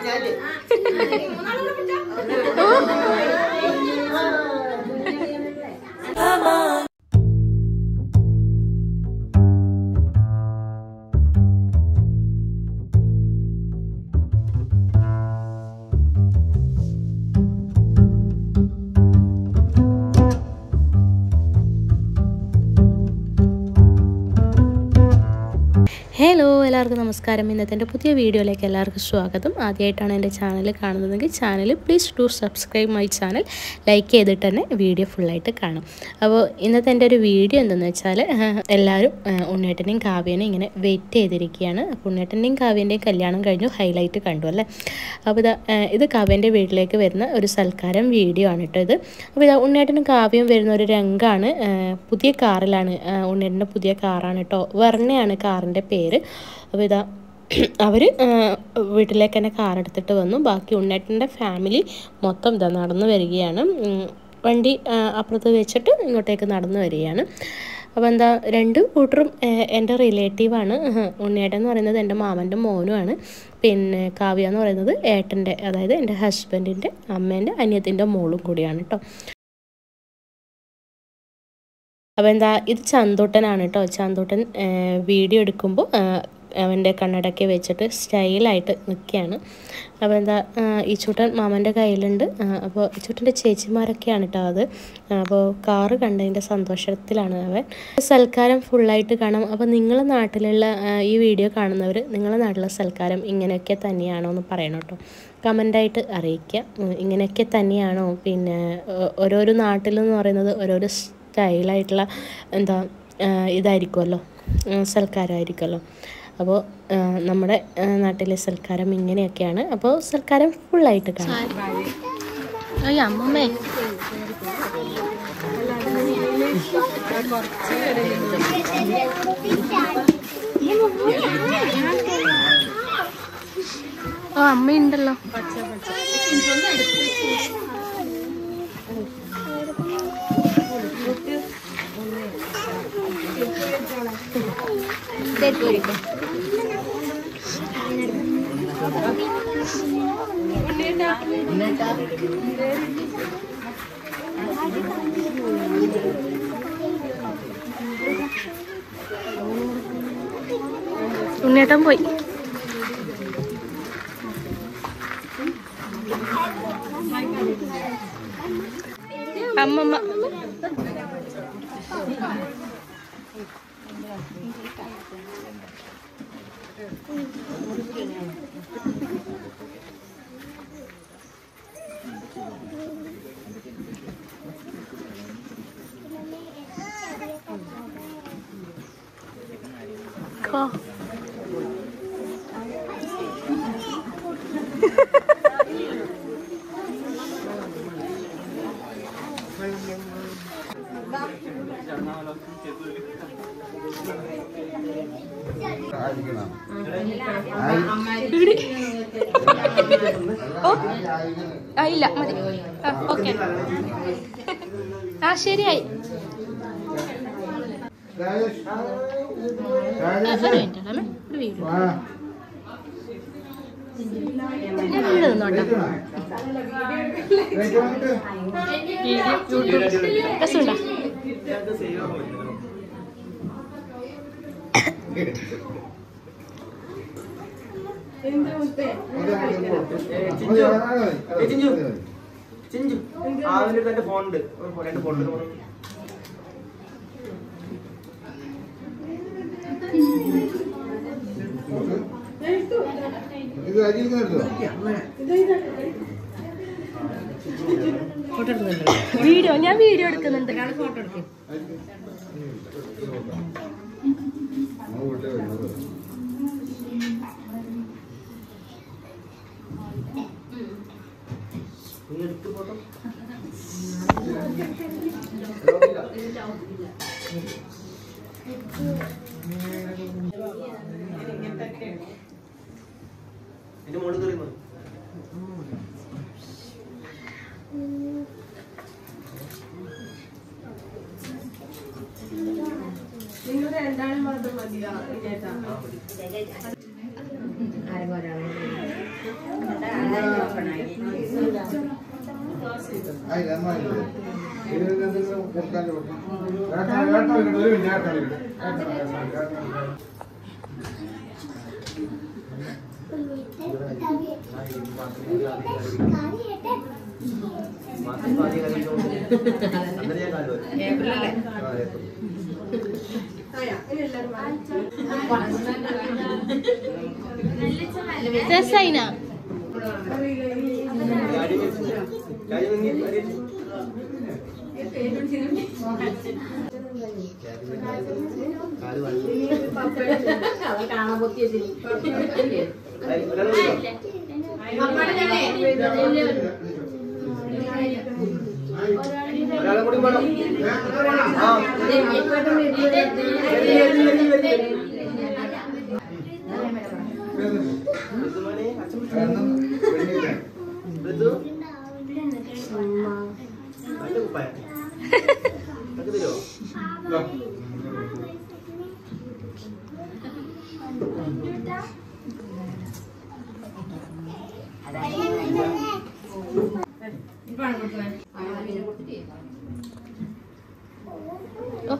Hello എല്ലാവർക്കും നമസ്കാരം ഇന്നത്തെ എൻ്റെ പുതിയ വീഡിയോയിലേക്ക് എല്ലാവർക്കും സ്വാഗതം ആദ്യമായിട്ടാണ് എൻ്റെ ചാനൽ കാണുന്നതെങ്കിൽ channel please to subscribe my channel like ചെയ്തിട്ട് തന്നെ വീഡിയോ ഫുള്ളായിട്ട് കാണും അപ്പോൾ ഇന്നത്തെ എൻ്റെ ഒരു വീഡിയോ എന്തെന്ന് വെച്ചാൽ എല്ലാവരും ഏഹ്, ഉണ്ണേട്ടനെയും കാവ്യനെയും ഇങ്ങനെ വെയിറ്റ് ചെയ്തിരിക്കുകയാണ് അപ്പോൾ ഉണ്ണേട്ടൻ്റെയും കാവ്യൻ്റെയും കല്യാണം കഴിഞ്ഞു ഹൈലൈറ്റ് കണ്ടു അല്ലേ അപ്പോൾ ഇതാ ഏഹ്, ഇത് കാവ്യൻ്റെ വീട്ടിലേക്ക് വരുന്ന ഒരു സൽക്കാരം വീഡിയോ ആണ് കേട്ടോ ഇത് അപ്പോൾ ഇതാ ഉണ്ണേട്ടനും കാവ്യയും വരുന്ന ഒരു രംഗമാണ് ഏഹ്, പുതിയ കാറിലാണ് ഏഹ്, ഉണ്ണേട്ടൻ്റെ പുതിയ കാറാണ് കേട്ടോ വർണ്ണയാണ് കാറിൻ്റെ പേര് അപ്പോൾ ഇതാ അവർ വീട്ടിലേക്ക് തന്നെ കാർ എടുത്തിട്ട് വന്നു ബാക്കി ഉണ്ണേട്ടൻ്റെ ഫാമിലി മൊത്തം ഇതാ നടന്നു വരികയാണ് ഉം, വണ്ടി ആ, അപ്പുറത്ത് വെച്ചിട്ട് ഇങ്ങോട്ടേക്ക് നടന്നു വരികയാണ് അപ്പോൾ എന്താ രണ്ട് കൂട്ടരും ഏഹ്, എൻ്റെ റിലേറ്റീവാണ് ഉണ്ണിയേട്ടൻ എന്ന് പറയുന്നത് എൻ്റെ മാമൻ്റെ മോനുമാണ് പിന്നെ കാവ്യ എന്ന് പറയുന്നത് ഏട്ടൻ്റെ അതായത് എൻ്റെ ഹസ്ബൻഡിൻ്റെ അമ്മേൻ്റെ അനിയത്തിൻ്റെ മോളും കൂടിയാണ് കേട്ടോ അപ്പോൾ എന്താ ഇത് ചന്തൂട്ടനാണ് കേട്ടോ ചന്തൂട്ടൻ ഏഹ്, വീഡിയോ എടുക്കുമ്പോൾ ഏഹ്, അവൻ്റെ കണ്ണടക്കെ വെച്ചിട്ട് സ്റ്റൈലായിട്ട് നിൽക്കുകയാണ് അപ്പോൾ എന്താ ഏഹ്, ഈ ചൂട്ടൻ മാമൻ്റെ കയ്യിലുണ്ട് ഏഹ്, അപ്പോൾ ഈ ചൂട്ടൻ്റെ ചേച്ചിമാരൊക്കെയാണ് കേട്ടോ അത് അപ്പോൾ കാറ് കണ്ടതിൻ്റെ സന്തോഷത്തിലാണ് അവൻ സൽക്കാരം ഫുള്ളായിട്ട് കാണാം അപ്പോൾ നിങ്ങളുടെ നാട്ടിലുള്ള ഏഹ്, ഈ വീഡിയോ കാണുന്നവർ നിങ്ങളുടെ നാട്ടിലെ സൽക്കാരം ഇങ്ങനെയൊക്കെ തന്നെയാണോ എന്ന് പറയണം കേട്ടോ കമൻ്റായിട്ട് അറിയിക്കുക ഉം, ഇങ്ങനെയൊക്കെ തന്നെയാണോ പിന്നെ ഓ- ഓരോരോ നാട്ടിലെന്ന് പറയുന്നത് ഓരോരോ സ്റ്റൈലായിട്ടുള്ള എന്താ ആ, ഇതായിരിക്കുമല്ലോ ആ, സൽക്കാരമായിരിക്കുമല്ലോ അപ്പോൾ ആ, നമ്മുടെ ആ, നാട്ടിലെ സൽക്കാരം ഇങ്ങനെയൊക്കെയാണ് അപ്പോൾ സൽക്കാരം ഫുള്ളായിട്ട് കാണാം അയ്യ അമ്മമ്മേ ഓ അമ്മയുണ്ടല്ലോ ഉണ്ണേട്ടൻ പോയി അമ്മമ്മ Cool. ഓ ആ ഇല്ല മതി ആ ഓക്കെ ആ ശരിയായി ആ, ഒരു മിനിറ്റ് അമ്മേ ഒരു വീഡിയോ ഞാൻ ഇവിടെ നിന്നോട്ടെ രസമുണ്ടോ ചിഞ്ചു അവന്റെ രണ്ട് ഫോണുണ്ട് രണ്ട് ഫോണുണ്ട് ഇത് അരിയിൽ നിന്ന് എടുത്തോ വീഡിയോ ഞാൻ വീഡിയോ എടുക്കുന്നുണ്ട് നമ്മൾ വിട്ടേ വരുന്നത് നീ എടുത്തു ഫോട്ടോ എന്റെ മോള് കയറി ആയി, നന്നായില്ലേ? ഇത് എന്തെങ്കിലും കൊടുക്കാൻ കൊടുക്കാം. ഏട്ടൻ- ഏട്ടൻ വിളിക്കട്ടെ, ഒരു മിനിറ്റ്, ഏട്ടൻ വിളിക്കട്ടെ. ഏട്ടൻ, ഏട്ടൻ, ഏട്ടൻ വിളിക്കട്ടെ. മാസം പാതി കഴിഞ്ഞോണ്ട് അങ്ങനെ ഞാൻ കാല് വരും. ആ, ഏപ്രിൽ. രസൈന ഗാഡി വെച്ച് ഗാഡി വാങ്ങി, ഗാഡി വെച്ച്. കാല് വന്നു. ആയി, ഒരാളെ വിളിക്കാം. ഒരാളെ കൂടി വേണം ആ ഋതുമോനെ, അച്ഛൻ വിളിച്ചു. ഏട്ടൻ പെണ്ണില്ലേ? ഋതു നല്ല കുപ്പായം നിനക്ക് തരുമോ ഇതാ. ഓ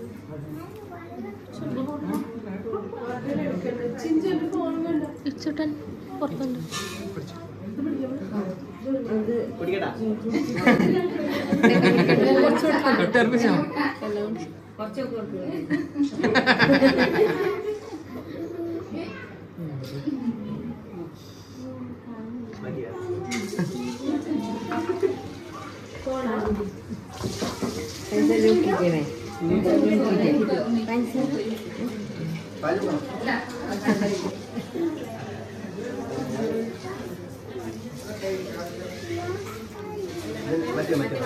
ഇച്ചുട്ടൻ പുറത്തുണ്ട് കുടിക്കട്ടാ മതിയാ പാല് വേണം. ഇത് മറ്റേ മറ്റേ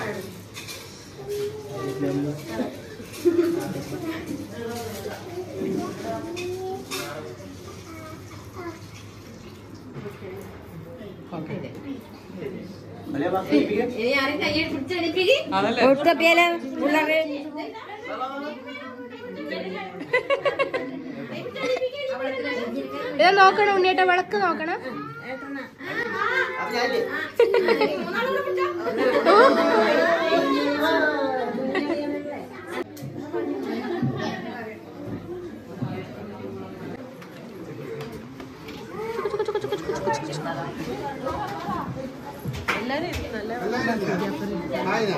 അല്ലേ വാ, ഇരിപ്പിക്ക്. കൊടുത്തപ്പിയാലോ പിള്ളേർക്ക് ഇത് നോക്കണം ഉണ്ണിയേട്ട വിളക്ക് നോക്കണം അപ്പൊ ഞാനില്ലേ ആയിനാ?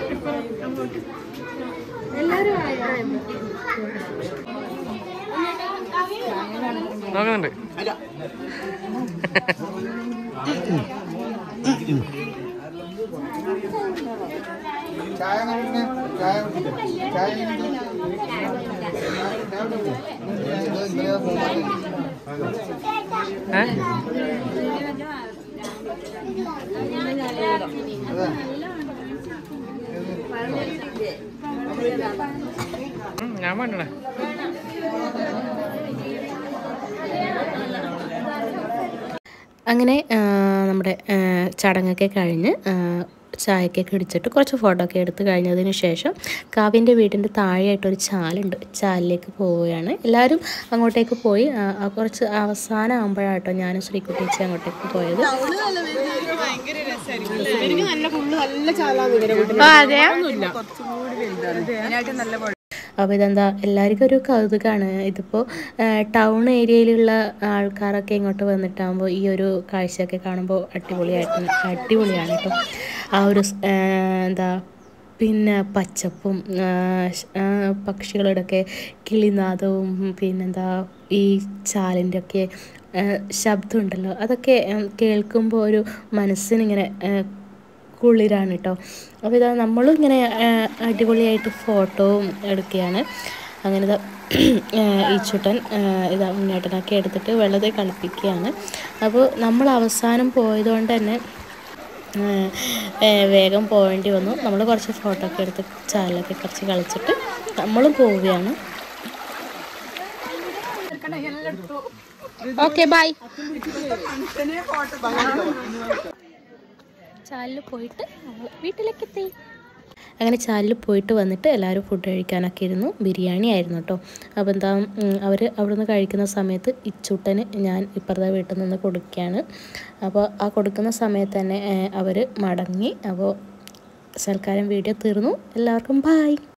നോക്കുന്നുണ്ട് അല്ല ചായ കുടിക്കണേ? ചായ കുടിക്കട്ടെ? ചായ കുടിക്കട്ടെ? ചായ കുടിക്കട്ടെ? ഇത് ഇന്നലെ ഫോൺ ചെയ്തു. ഏ അതാ. ഉം, ഞാൻ വേണ്ടേ അങ്ങനെ ആ, നമ്മുടെ ആ, ചടങ്ങൊക്കെ കഴിഞ്ഞ് ആ, ചായക്കൊക്കെ ഇടിച്ചിട്ട് കുറച്ച് ഫോട്ടോ ഒക്കെ എടുത്ത് കഴിഞ്ഞതിന് ശേഷം കാവ്യൻ്റെ വീടിൻ്റെ താഴെയായിട്ടൊരു ചാലുണ്ട് ചാലിലേക്ക് പോവുകയാണ് എല്ലാവരും അങ്ങോട്ടേക്ക് പോയി ആ, ആ കുറച്ച് അവസാനം ആകുമ്പോഴാട്ടോ ഞാനും ശ്രീകുട്ടിച്ചി അങ്ങോട്ടേക്ക് പോയത് അപ്പോൾ ഇതെന്താ എല്ലാവർക്കും ഒരു കൗതുകമാണ് ഇതിപ്പോൾ ടൗൺ ഏരിയയിലുള്ള ആൾക്കാരൊക്കെ ഇങ്ങോട്ട് വന്നിട്ടാകുമ്പോൾ ഈ ഒരു കാഴ്ചയൊക്കെ കാണുമ്പോൾ അടിപൊളിയായിട്ട് അടിപൊളിയാണ് കേട്ടോ ആ ഒരു സ്- ആ, എന്താ പിന്നെ പച്ചപ്പും ആ, ശ്- ആ, പക്ഷികളുടെയൊക്കെ കിളിനാദവും പിന്നെന്താ ഈ ചാലിൻ്റെ ഒക്കെ ശബ്ദം ഉണ്ടല്ലോ അതൊക്കെ കേൾക്കുമ്പോൾ ഒരു മനസ്സിനിങ്ങനെ ആ, കുളിരാണ് കേട്ടോ അപ്പോൾ ഇതാ നമ്മളും ഇങ്ങനെ ആ, അടിപൊളിയായിട്ട് ഫോട്ടോവും എടുക്കുകയാണ് അങ്ങനെ ഇതാ ഈ ചുട്ടൻ ഇതാ ഉണ്ണേട്ടനൊക്കെ എടുത്തിട്ട് വെള്ളത്തിൽ കളിപ്പിക്കുകയാണ് അപ്പോൾ നമ്മൾ അവസാനം പോയതുകൊണ്ട് തന്നെ ആ, ഏ, വേഗം പോകേണ്ടി വന്നു നമ്മൾ കുറച്ച് ഫോട്ടോ ഒക്കെ എടുത്ത് ചാലിലൊക്കെ കുറച്ച് കളിച്ചിട്ട് നമ്മളും പോവുകയാണ് ഓക്കെ ബൈ ചാലിൽ പോയിട്ട് നമ്മൾ വീട്ടിലേക്ക് എത്തി അങ്ങനെ ചാലിൽ പോയിട്ട് വന്നിട്ട് എല്ലാവരും ഫുഡ് കഴിക്കാനൊക്കെ ഇരുന്നു ബിരിയാണി ആയിരുന്നു കേട്ടോ അപ്പോൾ എന്താ അവർ അവിടുന്ന് കഴിക്കുന്ന സമയത്ത് ഇച്ചൂട്ടന് ഞാൻ ഇപ്പുറത്തെ വീട്ടിൽ നിന്ന് കൊടുക്കുകയാണ് അപ്പോൾ ആ കൊടുക്കുന്ന സമയത്ത് തന്നെ അവർ മടങ്ങി അപ്പോൾ സൽക്കാരം വീഡിയോ തീർന്നു എല്ലാവർക്കും ബായ്